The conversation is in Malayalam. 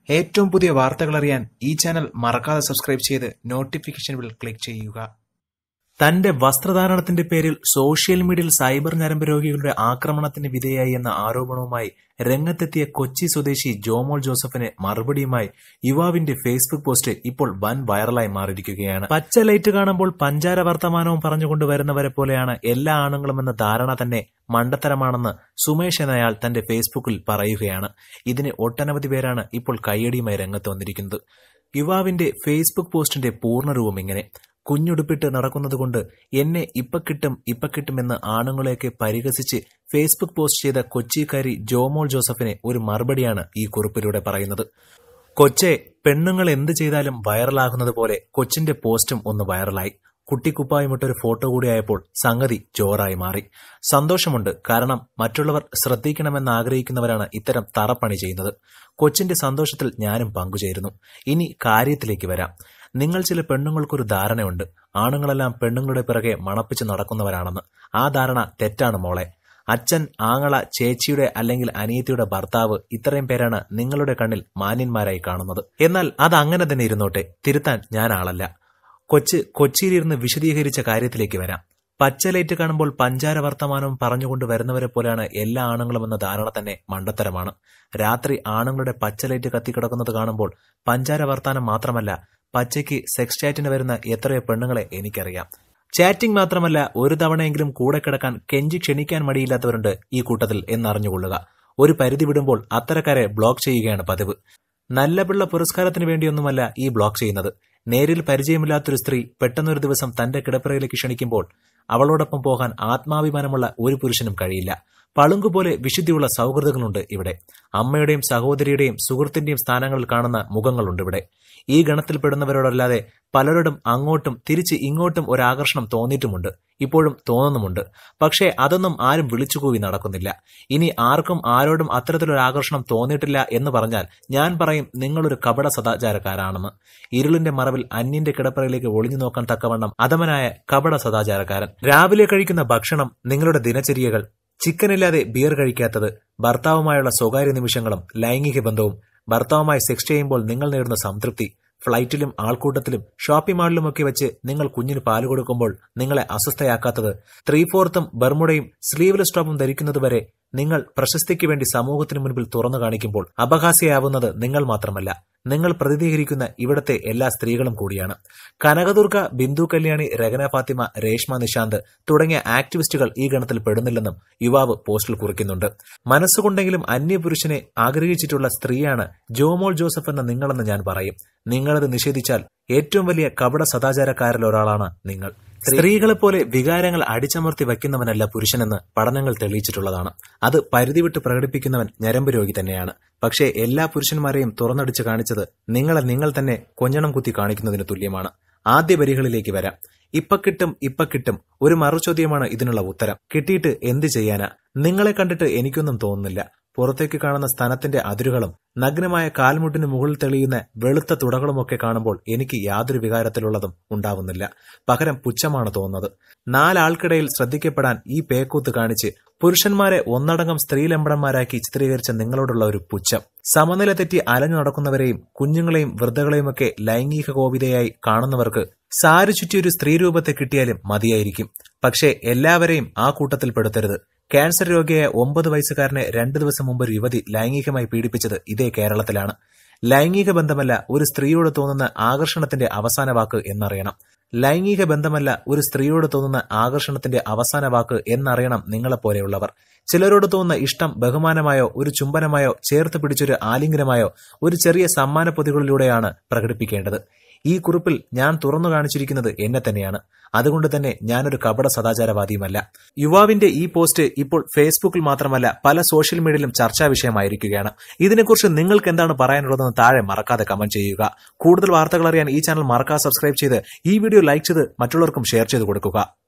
ഏറ്റവും പുതിയ വാർത്തകൾ അറിയാൻ ഈ ചാനൽ മറക്കാതെ സബ്സ്ക്രൈബ് ചെയ്ത് നോട്ടിഫിക്കേഷൻ ബിൽ ക്ലിക്ക് ചെയ്യുക തന്റെ വസ്ത്രധാരണത്തിന്റെ പേരിൽ സോഷ്യൽ മീഡിയയിൽ സൈബർ ഞരമ്പ് രോഗികളുടെ ആക്രമണത്തിന് വിധേയായി എന്ന ആരോപണവുമായി രംഗത്തെത്തിയ കൊച്ചി സ്വദേശി ജോമോൾ ജോസഫിന് മറുപടിയുമായി യുവാവിന്റെ ഫേസ്ബുക്ക് പോസ്റ്റ് ഇപ്പോൾ വൻ വൈറലായി മാറിയിരിക്കുകയാണ് പച്ച ലൈറ്റ് കാണുമ്പോൾ പഞ്ചാര വർത്തമാനവും പറഞ്ഞുകൊണ്ട് വരുന്നവരെ പോലെയാണ് എല്ലാ ആണുങ്ങളും എന്ന ധാരണ തന്നെ മണ്ടത്തരമാണെന്ന് സുമേഷ് എന്നയാൾ തന്റെ ഫേസ്ബുക്കിൽ പറയുകയാണ് ഇതിന് ഒട്ടനവധി പേരാണ് ഇപ്പോൾ കയ്യടിയുമായി രംഗത്ത് വന്നിരിക്കുന്നത് യുവാവിന്റെ ഫേസ്ബുക്ക് പോസ്റ്റിന്റെ പൂർണ്ണരൂപം ഇങ്ങനെ കുഞ്ഞുടുപ്പിട്ട് നടക്കുന്നതുകൊണ്ട് എന്നെ ഇപ്പ കിട്ടും ഇപ്പ കിട്ടുമെന്ന് ആണുങ്ങളെയൊക്കെ പരിഹസിച്ച് ഫേസ്ബുക്ക് പോസ്റ്റ് ചെയ്ത കൊച്ചിക്കാരി ജോമോൾ ജോസഫിന് ഒരു മറുപടിയാണ് ഈ കുറിപ്പിലൂടെ പറയുന്നത് കൊച്ചെ പെണ്ണുങ്ങൾ എന്ത് ചെയ്താലും വൈറലാകുന്നത് പോലെ കൊച്ചിന്റെ പോസ്റ്റും ഒന്ന് വൈറലായി കുട്ടിക്കുപ്പായുമിട്ടൊരു ഫോട്ടോ കൂടിയായപ്പോൾ സംഗതി ജോറായി മാറി സന്തോഷമുണ്ട് കാരണം മറ്റുള്ളവർ ശ്രദ്ധിക്കണമെന്ന് ആഗ്രഹിക്കുന്നവരാണ് ഇത്തരം തറപ്പണി ചെയ്യുന്നത് കൊച്ചിന്റെ സന്തോഷത്തിൽ ഞാനും പങ്കുചേരുന്നു ഇനി കാര്യത്തിലേക്ക് വരാം നിങ്ങൾ ചില പെണ്ണുങ്ങൾക്കൊരു ധാരണയുണ്ട് ആണുങ്ങളെല്ലാം പെണ്ണുങ്ങളുടെ പിറകെ മണപ്പിച്ച് നടക്കുന്നവരാണെന്ന് ആ ധാരണ തെറ്റാണ് മോളെ അച്ഛൻ ആങ്ങള ചേച്ചിയുടെ അല്ലെങ്കിൽ അനിയത്തിയുടെ ഭർത്താവ് ഇത്രയും പേരാണ് നിങ്ങളുടെ കണ്ണിൽ മാന്യന്മാരായി കാണുന്നത് എന്നാൽ അത് അങ്ങനെ തന്നെ ഇരുന്നോട്ടെ തിരുത്താൻ ഞാൻ ആളല്ല കൊച്ച് കൊച്ചിയിലിരുന്ന് വിശദീകരിച്ച കാര്യത്തിലേക്ക് വരാം പച്ചലൈറ്റ് കാണുമ്പോൾ പഞ്ചാര വർത്തമാനവും പറഞ്ഞുകൊണ്ട് വരുന്നവരെ പോലെയാണ് എല്ലാ ആണുങ്ങളും എന്ന ധാരണ തന്നെ മണ്ടത്തരമാണ് രാത്രി ആണുങ്ങളുടെ പച്ചലൈറ്റ് കത്തിക്കിടക്കുന്നത് കാണുമ്പോൾ പഞ്ചാര വർത്താനം മാത്രമല്ല പച്ചയ്ക്ക് സെക്സ് ചാറ്റിന് വരുന്ന എത്രയോ പെണ്ണുങ്ങളെ എനിക്കറിയാം ചാറ്റിംഗ് മാത്രമല്ല ഒരു തവണയെങ്കിലും കൂടെ കിടക്കാൻ കെഞ്ചി ക്ഷണിക്കാൻ മടിയില്ലാത്തവരുണ്ട് ഈ കൂട്ടത്തിൽ എന്നറിഞ്ഞുകൊള്ളുക ഒരു പരിധി വിടുമ്പോൾ അത്തരക്കാരെ ബ്ലോക്ക് ചെയ്യുകയാണ് പതിവ് നല്ല പിള്ള പുരസ്കാരത്തിന് വേണ്ടിയൊന്നുമല്ല ഈ ബ്ലോക്ക് ചെയ്യുന്നത് നേരിൽ പരിചയമില്ലാത്തൊരു സ്ത്രീ പെട്ടെന്നൊരു ദിവസം തന്റെ കിടപ്പറയിലേക്ക് ക്ഷണിക്കുമ്പോൾ അവളോടൊപ്പം പോകാൻ ആത്മാഭിമാനമുള്ള ഒരു പുരുഷനും കഴിയില്ല പളുങ്കുപോലെ വിശുദ്ധിയുള്ള സൗഹൃദങ്ങളുണ്ട് ഇവിടെ അമ്മയുടെയും സഹോദരിയുടെയും സുഹൃത്തിന്റെയും സ്ഥാനങ്ങളിൽ കാണുന്ന മുഖങ്ങളുണ്ട് ഇവിടെ ഈ ഗണത്തിൽപ്പെടുന്നവരോടല്ലാതെ പലരോടും അങ്ങോട്ടും തിരിച്ച് ഇങ്ങോട്ടും ഒരു ആകർഷണം തോന്നിയിട്ടുമുണ്ട് ഇപ്പോഴും തോന്നുന്നുമുണ്ട് പക്ഷേ അതൊന്നും ആരും വിളിച്ചുകൂവി നടക്കുന്നില്ല ഇനി ആർക്കും ആരോടും അത്തരത്തിലൊരു ആകർഷണം തോന്നിയിട്ടില്ല എന്ന് പറഞ്ഞാൽ ഞാൻ പറയും നിങ്ങളൊരു കപട സദാചാരക്കാരാണെന്ന് ഇരുളിന്റെ മറവിൽ അന്യന്റെ കിടപ്പറയിലേക്ക് ഒളിഞ്ഞു നോക്കാൻ തക്കവണ്ണം അധമനായ കപട സദാചാരക്കാരൻ രാവിലെ കഴിക്കുന്ന ഭക്ഷണം നിങ്ങളുടെ ദിനചര്യകൾ ചിക്കനില്ലാതെ ബിയർ കഴിക്കാത്തത് ഭർത്താവുമായുള്ള സ്വകാര്യ നിമിഷങ്ങളും ലൈംഗിക ബന്ധവും ഭർത്താവുമായി സെക്സ് ചെയ്യുമ്പോൾ നിങ്ങൾ നേടുന്ന സംതൃപ്തി ഫ്ലൈറ്റിലും ആൾക്കൂട്ടത്തിലും ഷോപ്പിംഗ് മാളിലുമൊക്കെ വെച്ച് നിങ്ങൾ കുഞ്ഞിന് പാല് കൊടുക്കുമ്പോൾ നിങ്ങളെ അസ്വസ്ഥയാക്കാത്തത് ത്രീ ഫോർത്തും ബർമുടയും സ്ലീവ്ലെസ് ടോപ്പും ധരിക്കുന്നതുവരെ നിങ്ങൾ പ്രശസ്തിക്ക് വേണ്ടി സമൂഹത്തിന് മുൻപിൽ തുറന്നു കാണിക്കുമ്പോൾ അപഹാസ്യയാവുന്നത് നിങ്ങൾ മാത്രമല്ല നിങ്ങൾ പ്രതിനിധീകരിക്കുന്ന ഇവിടത്തെ എല്ലാ സ്ത്രീകളും കൂടിയാണ് കനകദുർഗ ബിന്ദു കല്യാണി രഗന ഫാത്തിമ രേഷ്മ നിശാന്ത് തുടങ്ങിയ ആക്ടിവിസ്റ്റുകൾ ഈ ഗണത്തിൽ പെടുന്നില്ലെന്നും യുവാവ് പോസ്റ്റിൽ കുറിക്കുന്നുണ്ട് മനസ്സുകൊണ്ടെങ്കിലും അന്യപുരുഷനെ ആഗ്രഹിച്ചിട്ടുള്ള സ്ത്രീയാണ് ജോമോൾ ജോസഫ് എന്ന നിങ്ങളെന്ന് ഞാൻ പറയും നിങ്ങളത് നിഷേധിച്ചാൽ ഏറ്റവും വലിയ കപട സദാചാരക്കാരിൽ ഒരാളാണ് നിങ്ങൾ സ്ത്രീകളെപ്പോലെ വികാരങ്ങൾ അടിച്ചമർത്തി വയ്ക്കുന്നവനല്ല പുരുഷനെന്ന് പഠനങ്ങൾ തെളിയിച്ചിട്ടുള്ളതാണ് അത് പരിധി വിട്ട് പ്രകടിപ്പിക്കുന്നവൻ ഞരമ്പ് രോഗി തന്നെയാണ് പക്ഷേ എല്ലാ പുരുഷന്മാരെയും തുറന്നടിച്ച് കാണിച്ചത് നിങ്ങളെ നിങ്ങൾ തന്നെ കൊഞ്ഞണം കുത്തി കാണിക്കുന്നതിന് തുല്യമാണ് ആദ്യ വരികളിലേക്ക് വരാം ഇപ്പ കിട്ടും ഇപ്പ കിട്ടും ഒരു മറുചോദ്യമാണ് ഇതിനുള്ള ഉത്തരം കിട്ടിയിട്ട് എന്ത് ചെയ്യാനാ നിങ്ങളെ കണ്ടിട്ട് എനിക്കൊന്നും തോന്നുന്നില്ല പുറത്തേക്ക് കാണുന്ന സ്ഥലത്തിന്റെ അതിരുകളും നഗ്നമായ കാൽമുട്ടിന് മുകളിൽ തെളിയുന്ന വെളുത്ത തുടകളുമൊക്കെ കാണുമ്പോൾ എനിക്ക് യാതൊരു വികാരത്തിലുള്ളതും ഉണ്ടാവുന്നില്ല പകരം പുച്ഛമാണ് തോന്നുന്നത് നാലാൾക്കിടയിൽ ശ്രദ്ധിക്കപ്പെടാൻ ഈ പേക്കൂത്ത് കാണിച്ച് പുരുഷന്മാരെ ഒന്നടങ്കം സ്ത്രീലമ്പടന്മാരാക്കി ചിത്രീകരിച്ച നിങ്ങളോടുള്ള ഒരു പുച്ഛം സമനില തെറ്റി അലഞ്ഞു നടക്കുന്നവരെയും കുഞ്ഞുങ്ങളെയും വൃദ്ധകളെയുമൊക്കെ ലൈംഗിക കോപിതയായി കാണുന്നവർക്ക് സാരി ചുറ്റിയൊരു സ്ത്രീരൂപത്തെ കിട്ടിയാലും മതിയായിരിക്കും പക്ഷേ എല്ലാവരെയും ആ കൂട്ടത്തിൽ പെടുത്തരുത് ക്യാൻസർ രോഗിയായ ഒമ്പത് വയസ്സുകാരനെ രണ്ടു ദിവസം മുമ്പ് ഒരു യുവതി ലൈംഗികമായി പീഡിപ്പിച്ചത് ഇതേ കേരളത്തിലാണ് ലൈംഗിക ബന്ധമല്ല ഒരു സ്ത്രീയോട് തോന്നുന്ന ആകർഷണത്തിന്റെ അവസാന വാക്ക് എന്നറിയണം ലൈംഗിക ബന്ധമല്ല ഒരു സ്ത്രീയോട് തോന്നുന്ന ആകർഷണത്തിന്റെ അവസാന വാക്ക് എന്നറിയണം നിങ്ങളെപ്പോലെയുള്ളവർ ചിലരോട് തോന്നുന്ന ഇഷ്ടം ബഹുമാനമായോ ഒരു ചുംബനമായോ ചേർത്ത് പിടിച്ചൊരു ആലിംഗനമായോ ഒരു ചെറിയ സമ്മാന പൊതികളിലൂടെയാണ് പ്രകടിപ്പിക്കേണ്ടത് ഈ കുറിപ്പിൽ ഞാൻ തുറന്നു കാണിച്ചിരിക്കുന്നത് എന്നെ തന്നെയാണ് അതുകൊണ്ട് തന്നെ ഞാനൊരു കപട സദാചാരവാദിയുമല്ല യുവാവിന്റെ ഈ പോസ്റ്റ് ഇപ്പോൾ ഫേസ്ബുക്കിൽ മാത്രമല്ല പല സോഷ്യൽ മീഡിയയിലും ചർച്ചാ വിഷയമായിരിക്കുകയാണ് ഇതിനെക്കുറിച്ച് നിങ്ങൾക്ക് എന്താണ് പറയാനുള്ളതെന്ന് താഴെ മറക്കാതെ കമന്റ് ചെയ്യുക കൂടുതൽ വാർത്തകൾ അറിയാൻ ഈ ചാനൽ മറക്കാതെ സബ്സ്ക്രൈബ് ചെയ്ത് ഈ വീഡിയോ ലൈക്ക് ചെയ്ത് മറ്റുള്ളവർക്കും ഷെയർ ചെയ്ത് കൊടുക്കുക